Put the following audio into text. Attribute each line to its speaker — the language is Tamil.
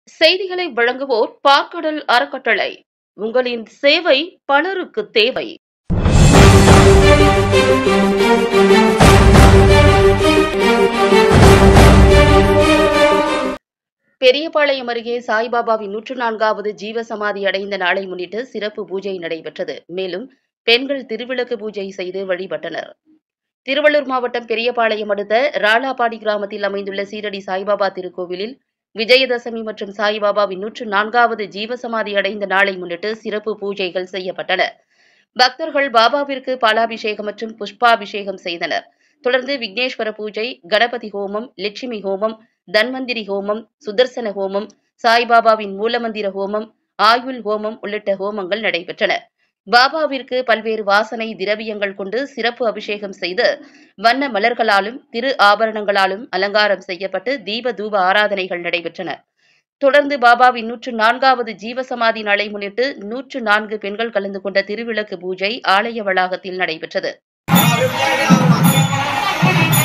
Speaker 1: செய்திகளை வழங்குவோர் பார்க்கடல் அறக்கட்டளை உங்களின் சேவை பலருக்கு தேவை பெரியபாளையம் அருகே சாய்பாபாவின் நூற்று நான்காவது ஜீவசமாதி அடைந்த நாளை முன்னிட்டு சிறப்பு பூஜை நடைபெற்றது மேலும் பெண்கள் திருவிளக்கு பூஜை செய்து வழிபட்டனர் திருவள்ளூர் மாவட்டம் பெரியபாளையம் அடுத்த ராலாபாடி கிராமத்தில் அமைந்துள்ள சீரடி சாய்பாபா திருக்கோவிலில் விஜயதசமி மற்றும் சாய்பாபாவின் நூற்று நான்காவது ஜீவசமாதி அடைந்த நாளை முன்னிட்டு சிறப்பு பூஜைகள் செய்யப்பட்டன பக்தர்கள் பாபாவிற்கு பாலாபிஷேகம் மற்றும் புஷ்பாபிஷேகம் செய்தனர் தொடர்ந்து விக்னேஸ்வர பூஜை கணபதி ஹோமம் லட்சுமி ஹோமம் தன்வந்திரி ஹோமம் சுதர்சன ஹோமம் சாய்பாபாவின் மூலமந்திர ஹோமம் ஆயுள் ஹோமம் உள்ளிட்ட ஹோமங்கள் நடைபெற்றன பாபாவிற்கு பல்வேறு வாசனை திரவியங்கள் கொண்டு சிறப்பு அபிஷேகம் செய்து வண்ண மலர்களாலும் திரு ஆபரணங்களாலும் அலங்காரம் செய்யப்பட்டு தீப தூப ஆராதனைகள் நடைபெற்றன தொடர்ந்து பாபாவின் நூற்று நான்காவது ஜீவசமாதி நாளை முன்னிட்டு நூற்று நான்கு பெண்கள் கலந்து கொண்ட திருவிளக்கு பூஜை ஆலய வளாகத்தில் நடைபெற்றது
Speaker 2: Thank